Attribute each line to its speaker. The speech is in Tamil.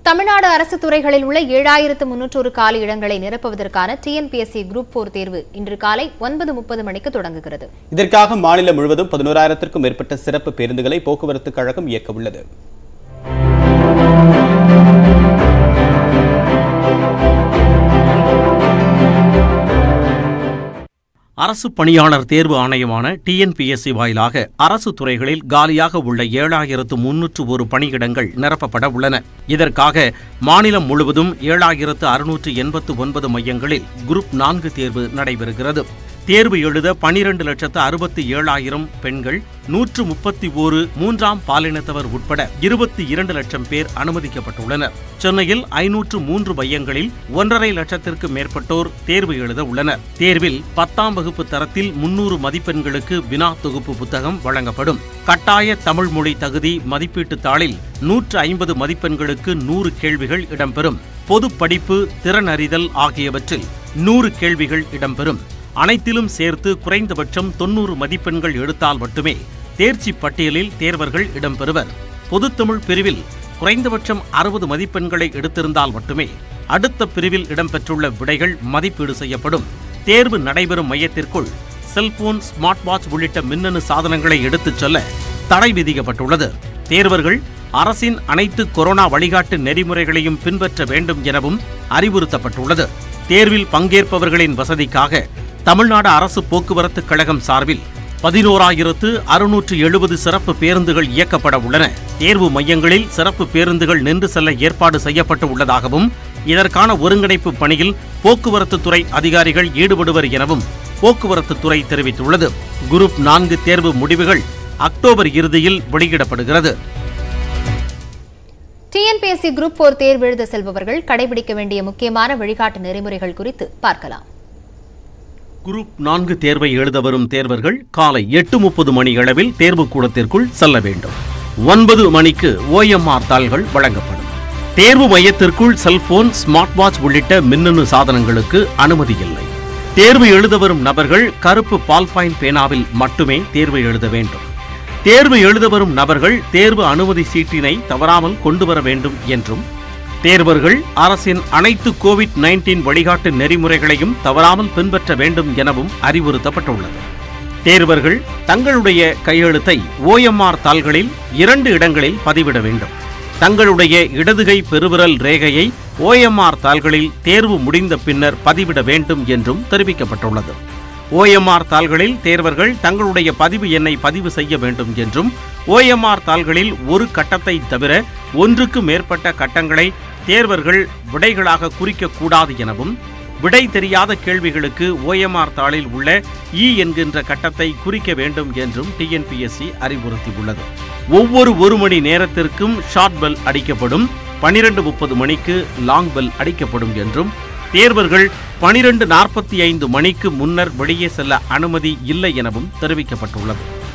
Speaker 1: தமிழ்நாடு அரசு துறைகளில் உள்ள ஏழாயிரத்து முன்னூற்றொரு காலி இடங்களை நிரப்புவதற்கான டிஎன்பிஎஸ்சி குரூப் போர் தேர்வு இன்று காலை ஒன்பது முப்பது மணிக்கு தொடங்குகிறது
Speaker 2: இதற்காக மாநிலம் முழுவதும் பதினோராயிரத்திற்கும் மேற்பட்ட சிறப்பு பேருந்துகளை போக்குவரத்து கழகம் இயக்க உள்ளது
Speaker 3: அரசு பணியாளர் தேர்வு ஆணையமான டிஎன்பிஎஸ்சி வாயிலாக அரசு துறைகளில் காலியாக உள்ள ஏழாயிரத்து முன்னூற்று ஒரு பணியிடங்கள் நிரப்பப்பட உள்ளன இதற்காக மாநிலம் முழுவதும் ஏழாயிரத்து அறுநூற்று எண்பத்து ஒன்பது மையங்களில் குரூப் நான்கு தேர்வு நடைபெறுகிறது தேர்வு எழுத பனிரெண்டு லட்சத்து அறுபத்தி ஏழாயிரம் பெண்கள் நூற்று முப்பத்தி ஓரு மூன்றாம் பாலினத்தவர் உட்பட இருபத்தி இரண்டு லட்சம் பேர் அனுமதிக்கப்பட்டுள்ளனர் சென்னையில் ஐநூற்று மூன்று மையங்களில் ஒன்றரை லட்சத்திற்கு மேற்பட்டோர் தேர்வு எழுத உள்ளனர் தேர்வில் பத்தாம் வகுப்பு தரத்தில் முன்னூறு மதிப்பெண்களுக்கு வினா தொகுப்பு புத்தகம் வழங்கப்படும் கட்டாய தமிழ் மொழி தகுதி மதிப்பீட்டுத் தாளில் நூற்று ஐம்பது மதிப்பெண்களுக்கு நூறு கேள்விகள் இடம்பெறும் பொது படிப்பு திறனறிதல் ஆகியவற்றில் நூறு கேள்விகள் இடம்பெறும் அனைத்திலும் சேர்த்து குறைந்தபட்சம் தொன்னூறு மதிப்பெண்கள் எடுத்தால் மட்டுமே தேர்ச்சி பட்டியலில் தேர்வர்கள் இடம்பெறுவர் பொதுத்தமிழ் பிரிவில் குறைந்தபட்சம் அறுபது மதிப்பெண்களை எடுத்திருந்தால் மட்டுமே அடுத்த பிரிவில் இடம்பெற்றுள்ள விடைகள் மதிப்பீடு செய்யப்படும் தேர்வு நடைபெறும் மையத்திற்குள் செல்போன் ஸ்மார்ட் வாட்ச் உள்ளிட்ட மின்னணு சாதனங்களை எடுத்துச் செல்ல தடை விதிக்கப்பட்டுள்ளது தேர்வர்கள் அரசின் அனைத்து கொரோனா வழிகாட்டு நெறிமுறைகளையும் பின்பற்ற வேண்டும் எனவும் அறிவுறுத்தப்பட்டுள்ளது தேர்வில் பங்கேற்பவர்களின் வசதிக்காக தமிழ்நாடு அரசு போக்குவரத்து கழகம் சார்பில் பதினோராயிரத்து அறுநூற்று எழுபது சிறப்பு பேருந்துகள் இயக்கப்பட உள்ளன தேர்வு மையங்களில் சிறப்பு பேருந்துகள் நின்று செல்ல ஏற்பாடு செய்யப்பட்டு உள்ளதாகவும் இதற்கான ஒருங்கிணைப்பு பணியில் போக்குவரத்து துறை அதிகாரிகள் ஈடுபடுவர் எனவும் போக்குவரத்து துறை தெரிவித்துள்ளது குரூப் நான்கு தேர்வு முடிவுகள் அக்டோபர் இறுதியில் வெளியிடப்படுகிறது
Speaker 1: டிஎன்பிஎஸ்சி குரூப் போர் தேர்வு எழுத செல்பவர்கள் கடைபிடிக்க வேண்டிய முக்கியமான வழிகாட்டு நெறிமுறைகள் குறித்து பார்க்கலாம்
Speaker 3: குரூப் நான்கு தேர்வை எழுத வரும் தேர்வர்கள் காலை எட்டு முப்பது மணி அளவில் தேர்வுக் கூடத்திற்குள் செல்ல வேண்டும் ஒன்பது மணிக்கு ஓஎம்ஆர் தாள்கள் வழங்கப்படும் தேர்வு மையத்திற்குள் செல்போன் ஸ்மார்ட் வாட்ச் உள்ளிட்ட மின்னணு சாதனங்களுக்கு அனுமதி இல்லை தேர்வு எழுத வரும் நபர்கள் கருப்பு பால்பாயின் பேனாவில் மட்டுமே தேர்வு எழுத வேண்டும் தேர்வு எழுத வரும் நபர்கள் தேர்வு அனுமதி சீட்டினை தவறாமல் கொண்டு வர வேண்டும் என்றும் தேர்வர்கள் அரசின் அனைத்து கோவிட் நைன்டீன் வழிகாட்டு நெறிமுறைகளையும் தவறாமல் பின்பற்ற வேண்டும் எனவும் அறிவுறுத்தப்பட்டுள்ளது தேர்வர்கள் தங்களுடைய கையெழுத்தை ஓஎம்ஆர் தாள்களில் இரண்டு இடங்களில் பதிவிட வேண்டும் தங்களுடைய இடதுகை பெருவிரல் ரேகையை ஓஎம்ஆர் தாள்களில் தேர்வு முடிந்த பின்னர் பதிவிட வேண்டும் என்றும் தெரிவிக்கப்பட்டுள்ளது ஓஎம்ஆர் தாள்களில் தேர்வர்கள் தங்களுடைய பதிவு எண்ணை பதிவு செய்ய வேண்டும் என்றும் ஓஎம்ஆர் தாள்களில் ஒரு கட்டத்தை தவிர ஒன்றுக்கு மேற்பட்ட கட்டங்களை தேர்வர்கள் விடைகளாக குறிக்கக்கூடாது எனவும் விடை தெரியாத கேள்விகளுக்கு ஓஎம்ஆர் தாளில் உள்ள இ என்கின்ற கட்டத்தை குறிக்க வேண்டும் என்றும் டிஎன்பிஎஸ்சி அறிவுறுத்தியுள்ளது ஒவ்வொரு ஒரு மணி நேரத்திற்கும் ஷார்ட் பெல் அடிக்கப்படும் பனிரெண்டு முப்பது மணிக்கு லாங் பெல் அடிக்கப்படும் என்றும் தேர்வர்கள் பனிரெண்டு நாற்பத்தி ஐந்து மணிக்கு முன்னர் வெளியே செல்ல அனுமதி இல்லை எனவும் தெரிவிக்கப்பட்டுள்ளது